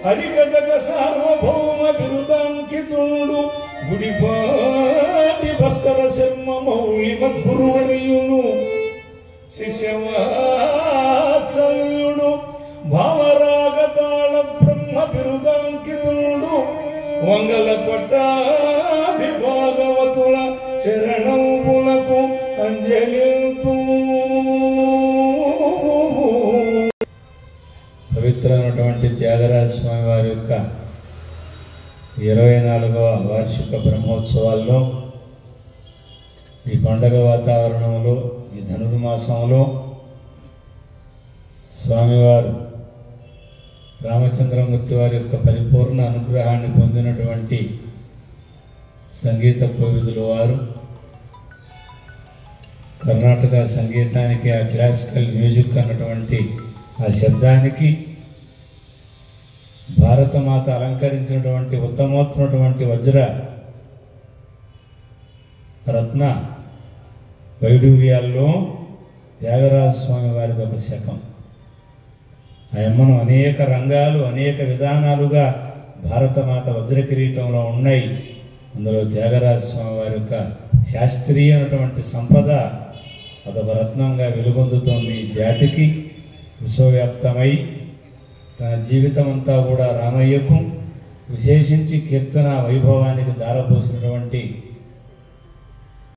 హరికథక సార్వభౌమ బిరుదాంకితుండు గుడిపాటి భాస్కర శర్మ మౌళి మద్గురువర్యును శిష్యవాత్సల్యుడు భావరాగతాళ బ్రహ్మ బిరుదాంకితుడు వంగల పట్టాభి భాగవతుల చరణములకు అంజలితూ పవిత్రమైనటువంటి త్యాగరాజ స్వామి వారి యొక్క ఇరవై నాలుగవ వార్షిక బ్రహ్మోత్సవాల్లో ఈ పండగ వాతావరణంలో ఈ ధనుర్మాసంలో స్వామివారు రామచంద్రమూర్తి వారి యొక్క పరిపూర్ణ అనుగ్రహాన్ని పొందినటువంటి సంగీత కోవిదులు వారు కర్ణాటక సంగీతానికి ఆ క్లాసికల్ మ్యూజిక్ అన్నటువంటి ఆ శబ్దానికి భారతమాత అలంకరించినటువంటి ఉత్తమోత్తమైనటువంటి వజ్ర రత్న వైడూర్యాల్లో త్యాగరాజ స్వామి వారిది ఒక శకం ఆ అమ్మను అనేక రంగాలు అనేక విధానాలుగా భారతమాత వజ్ర కిరీటంలో ఉన్నాయి అందులో త్యాగరాజ స్వామి వారి యొక్క శాస్త్రీయమైనటువంటి సంపద అదొక రత్నంగా వెలుగొందుతోంది ఈ జాతికి విశ్వవ్యాప్తమై తన జీవితం అంతా కూడా రామయ్యకు విశేషించి కీర్తన వైభవానికి దారపోసినటువంటి